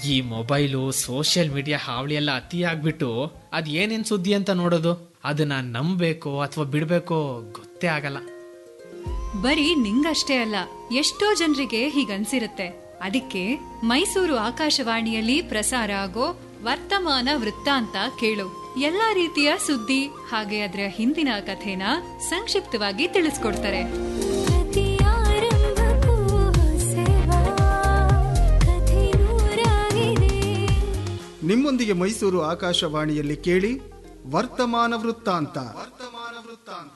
ಈ mobile social media ಹಾವಳಿ ಎಲ್ಲ ಅತಿ ಆಗ್ಬಿಟ್ಟು ಅದ್ ಏನೇನ್ ಸುದ್ದಿ ಅಂತ ನೋಡೋದು ಅದನ್ನ ನಂಬಬೇಕೋ ಅಥವಾ ಬಿಡ್ಬೇಕೋ ಗೊತ್ತೇ ಆಗಲ್ಲ ಬರೀ ನಿಂಗಷ್ಟೇ ಅಲ್ಲ ಎಷ್ಟೋ ಜನರಿಗೆ ಹೀಗನ್ಸಿರುತ್ತೆ ಅದಕ್ಕೆ ಮೈಸೂರು ಆಕಾಶವಾಣಿಯಲ್ಲಿ ಪ್ರಸಾರ ಆಗೋ ವರ್ತಮಾನ ವೃತ್ತಾಂತ ಕೇಳು ಎಲ್ಲಾ ರೀತಿಯ ಸುದ್ದಿ ಹಾಗೆ ಅದರ ಹಿಂದಿನ ಕಥೆನ ಸಂಕ್ಷಿಪ್ತವಾಗಿ ತಿಳಿಸ್ಕೊಡ್ತಾರೆ ಪ್ರತಿಯಾರಂಭಕ್ಕೂ ಸೇವಾ ಕಥೆ ನೂರಾಗಿದೆ ನಿಮ್ಮೊಂದಿಗೆ ಮೈಸೂರು ಆಕಾಶವಾಣಿಯಲ್ಲಿ ಕೇಳಿ ವರ್ತಮಾನ ವೃತ್ತಾಂತ ವರ್ತಮಾನ ವೃತ್ತಾಂತ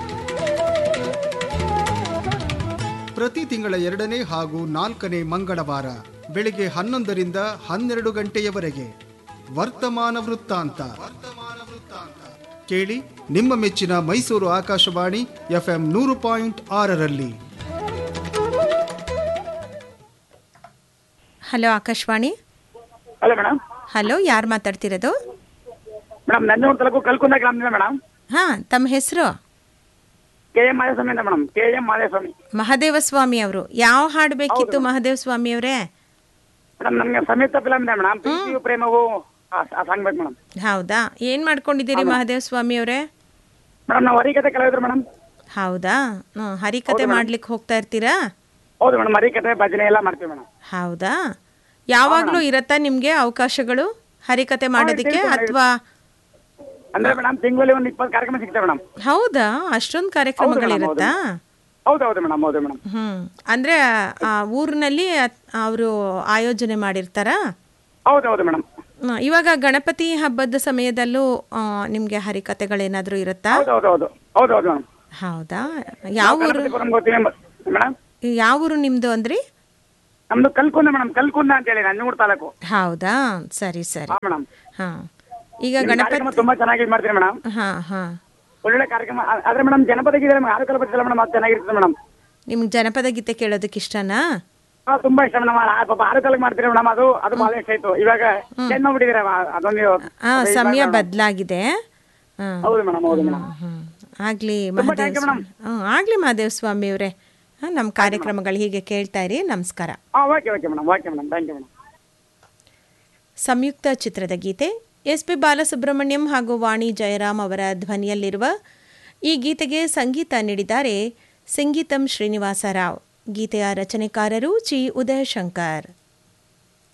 ಪ್ರತಿ ತಿಂಗಳ ಎರಡನೇ ಹಾಗೂ ನಾಲ್ಕನೇ ಮಂಗಳವಾರ ಬೆಳಿಗ್ಗೆ ಹನ್ನೊಂದರಿಂದ ಹನ್ನೆರಡು ಗಂಟೆಯವರೆಗೆ ವರ್ತಮಾನ ವೃತ್ತಾಂತ ವರ್ತಮಾನ ವೃತ್ತಾಂತ ಕೇಳಿ ನಿಮ್ಮ ಮೆಚ್ಚಿನ ಮೈಸೂರು ಆಕಾಶವಾಣಿ ಎಫ್ಎಂ ನೂರು ಪಾಯಿಂಟ್ ಆರರಲ್ಲಿ hello Akashvani hello madam hello ಯಾರು ಮಾತಾಡ್ತಿರೋದು ಮೇಡಮ್ ನಂಜನಗೂಡು ತಾಲೂಕು ಕಲ್ಕುಂದ ಗ್ರಾಮದಿಂದ ಮೇಡಮ್ ಹಾಂ ತಮ್ಮ ಹೆಸರು ಕೆ ಎಂ ಮಾದೇಸ್ವಾಮಿ ಅಂತ madam K M Madeswamy Mahadeva Swamy ಅವರು ಯಾವ ಹಾಡು ಬೇಕಿತ್ತು ಮಹದೇವ ಸ್ವಾಮಿ ಅವರೇ ಮೇಡಮ್ ನಮಗೆ ಸಂಯುಕ್ತ ಫಿಲಮ್ ಇದೆ ಮೇಡಮ್ ಪ್ರೀತಿಯು ಪ್ರೇಮವು ಆ ಸಾಂಗ್ ಬೇಕು ಮೇಡಮ್ ಹೌದಾ ಏನು ಮಾಡ್ಕೊಂಡಿದ್ದೀರಿ ಮಹದೇವ ಸ್ವಾಮಿ ಅವರೇ ಮೇಡಮ್ ನಾವು ಹರಿಕತೆ ಕಲಾವಿದ್ರು ಮೇಡಮ್ ಹೌದಾ ಹ್ಮ್, ಹರಿಕತೆ ಮಾಡ್ಲಿಕ್ಕೆ ಹೋಗ್ತಾ ಇರ್ತೀರಾ ಹೌದು ಮೇಡಮ್ ಹರಿಕತೆ ಭಜನೆ ಎಲ್ಲ ಮಾಡ್ತೀವಿ ಮೇಡಮ್ ಹೌದಾ ಯಾವಾಗಲೂ ಇರತ್ತಾ ನಿಮಗೆ ಅವಕಾಶಗಳು ಹರಿಕತೆ ಮಾಡೋದಕ್ಕೆ ತಿಳ್ಕೊಂಡು ಅಥವಾ ಅಂದ್ರೆ ಮೇಡಮ್ ತಿಂಗಳಲ್ಲಿ ಒಂದು ಇಪ್ಪತ್ತು ಕಾರ್ಯಕ್ರಮ ಸಿಗ್ತವೆ ಮೇಡಮ್ ಹೌದಾ ಅಷ್ಟೊಂದು ಕಾರ್ಯಕ್ರಮಗಳಿರುತ್ತಾ ಹೌದು ಹೌದು ಮೇಡಮ್ ಹೌದು ಮೇಡಮ್ ಹ್ಮ್ ಅಂದ್ರೆ ಆ ಊರಿನಲ್ಲಿ ಅವರು ಆಯೋಜನೆ ಮಾಡಿರ್ತಾರಾ ಹೌದು ಹೌದು ಮೇಡಮ್ ಹ್ಮ್, ಇವಾಗ ಗಣಪತಿ ಹಬ್ಬದ ಸಮಯದಲ್ಲೂ ಆ, ನಿಮ್ಗೆ ಹರಿಕತೆಗಳೇನಾದ್ರೂ ಇರುತ್ತಾ ಹೌದು ಹೌದು ಹೌದು ಹೌದು ಹೌದು ಮೇಡಮ್ ಹೌದಾ ಯಾವ ಊರು ಗಣಪತಿಪುರಂ ಗೊತ್ತೀನಿ ಮೇಡಮ್ ಯಾವ ಊರು ನಿಮ್ದು ಅಂದ್ರಿ ನಮ್ದು ಕಲ್ಕುಂದ ಮೇಡಮ್ ಕಲ್ಕುಂದ ಅಂತ ಹೇಳಿ ನಂಜನಗೂಡು ತಾಲೂಕು ಹೌದಾ ಸರಿ ಸರಿ ಹಾ ಮೇಡಮ್ ಹಾ ಈಗ ನಿಮ್ಮ ಗಣಪತಿ ಕಾರ್ಯಕ್ರಮ ತುಂಬಾ ಚೆನ್ನಾಗಿ ಮಾಡ್ತೀರಿ ಮೇಡಮ್ ಹಾ ಹಾ ಒಳ್ಳೆ ಕಾರ್ಯಕ್ರಮ ಆ- ಆದ್ರೆ ಮೇಡಮ್ ಜನಪದ ಗೀತೆ ನಮ್ಗೆ ಆರು ಕಲ್ಪಟ್ಟಿಲ್ಲ ಮೇಡಮ್ ಅದು ಚೆನ್ನಾಗಿರ್ತದೆ ಮೇಡಮ್ ನಿಮ್ಗೆ ಜನಪದ ಗೀತೆ ಕೇಳೋದಕ್ಕೆ ಇಷ್ಟನಾ ಹಾ ತುಂಬಾ ಇಷ್ಟ ಮೇಡಮ್ ಪಾಪ ಆರು ಕಾಲಕ್ಕೆ ಮಾಡ್ತೀರಿ ಮೇಡಮ್ ಅದು ಅದು ಬಹಳ ಇಷ್ಟ ಆಯ್ತು ಇವಾಗ ಚೇಂಜ್ ಮಾಡ್ಬಿಟ್ಟಿದ್ದೀರ ಅದೊಂದು ಹಾ ಅದು ಸಮಯ ಇವಾಗ- ಬದಲಾಗಿದೆ ಹಾ ಹೌದು ಮೇಡಮ್ ಹೌದು ಮೇಡಮ್ ಹ್ಮ್ ಆಗ್ಲಿ ತುಂಬಾ ಮಹಾದೇವ thank you, ಸ್ವಾಮಿ ಹ್ಮ್ ಆಗ್ಲಿ ಮಹಾದೇವ ಸ್ವಾಮಿ ಅವರೇ ನಮ್ಮ ಕಾರ್ಯಕ್ರಮಗಳು ಹೀಗೆ ಕೇಳ್ತಾ ಇರಿ ನಮಸ್ಕಾರ ಹಾ okay okay madam okay madam thank you madam Samyukta ಚಿತ್ರದ ಗೀತೆ ಎಸ್ ಪಿ ಬಾಲಸುಬ್ರಹ್ಮಣ್ಯಂ ಹಾಗೂ ವಾಣಿ ಜಯರಾಮ್ ಅವರ ಧ್ವನಿಯಲ್ಲಿರುವ ಈ ಗೀತೆಗೆ ಸಂಗೀತ ನೀಡಿದ್ದಾರೆ ಸಂಗೀತಂ ಶ್ರೀನಿವಾಸ ರಾವ್ ಗೀತೆಯ ರಚನೆಕಾರರು ಚಿ ಉದಯಶಂಕರ್